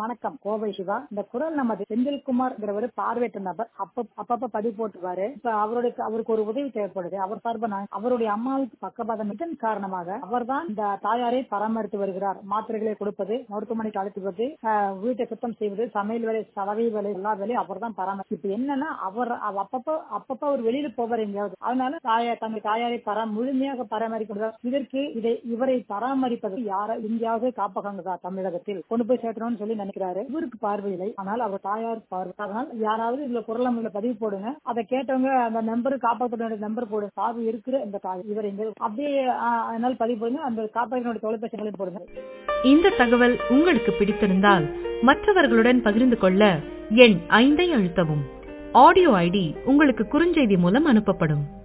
வணக்கம் கோவை சிவா இந்த குரல் நமது செந்தில்குமார்ங்கிறவர் பார்வையற்ற நபர் அப்ப அப்பப்ப பதிவு போட்டுவாரு இப்ப அவருடைய அவருக்கு ஒரு உதவி தேவைப்படுது அவர் சார்பா நான் அவருடைய அம்மாவுக்கு பக்கபாதம் இதன் காரணமாக அவர்தான் இந்த தாயாரை பராமரித்து வருகிறார் மாத்திரைகளை கொடுப்பது மருத்துவமனைக்கு அழைத்துவது வீட்டை சுத்தம் செய்வது சமையல் வேலை சலவை வேலை எல்லா வேலையும் அவர் தான் பராமரி இப்ப என்னன்னா அவர் அவ- அப்பப்ப அப்பப்ப அவர் வெளியில போவார் எங்கேயாவது அதனால தாயார் தங்கள் தாயாரை பரா முழுமையாக பராமரிக்க முடியாது இதற்கு இதை இவரை பராமரிப்பது யார எங்கேயாவது காப்பகங்க தான் தமிழகத்தில் கொண்டு போய் சேர்க்கணும்னு சொல்லி நினைக்கிறாரு இவருக்கு பார்வையில்லை ஆனால் அவர் தாயார் பார்வை அதனால் யாராவது இதுல குரல் பதிவு போடுங்க அதை கேட்டவங்க அந்த நம்பர் காப்பாற்றோட நம்பர் போடு பார்வை இருக்கிற இந்த தாய் இவர் எங்க அப்படியே ஆ, அதனால பதிவு போடுங்க அந்த காப்பாற்றினுடைய தொலைபேசி எண்களையும் போடுங்க இந்த தகவல் உங்களுக்கு பிடித்திருந்தால் மற்றவர்களுடன் பகிர்ந்து கொள்ள எண் ஐந்தை அழுத்தவும் ஆடியோ ஐடி உங்களுக்கு குறுஞ்செய்தி மூலம் அனுப்பப்படும்